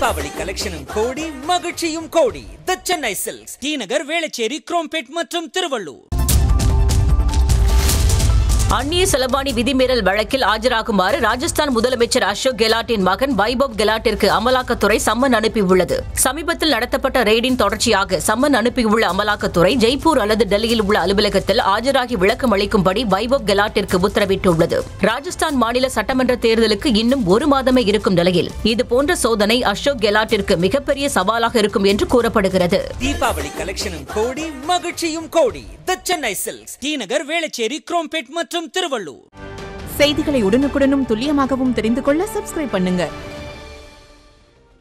தீபாவளி கலெக்ஷனும் கோடி மகிழ்ச்சியும் கோடி the Chennai Silks T Nagar Velachery Chromepet மற்றும் திருவள்ளூர் அந்நிய செலவாணி விதிமீறல் வழக்கில் ஆஜராகுமாறு ராஜஸ்தான் முதலமைச்சர் அசோக் கெலாட்டின் மகன் வைபவ் கெலாட்டிற்கு அமலாக்கத்துறை சம்மன் அனுப்பியுள்ளது சமீபத்தில் நடத்தப்பட்ட ரெய்டின் தொடர்ச்சியாக சம்மன் அனுப்பியுள்ள அமலாக்கத்துறை ஜெய்ப்பூர் அல்லது டெல்லியில் உள்ள அலுவலகத்தில் ஆஜராகி விளக்கம் அளிக்கும்படி வைபவ் கெலாட்டிற்கு உத்தரவிட்டுள்ளது ராஜஸ்தான் மாநில சட்டமன்ற தேர்தலுக்கு இன்னும் ஒரு மாதமே இருக்கும் நிலையில் இதுபோன்ற சோதனை அசோக் கெலாட்டிற்கு மிகப்பெரிய சவாலாக இருக்கும் என்று கூறப்படுகிறது தீபாவளி கலெக்ஷனும் கோடி மகிழ்ச்சியும் கோடி the Chennai Silks T Nagar Velachery Chromepet மற்றும் திருவள்ளூர் செய்திகளை உடனுக்குடனும் துல்லியமாகவும் தெரிந்து கொள்ள சப்ஸ்கிரைப் பண்ணுங்க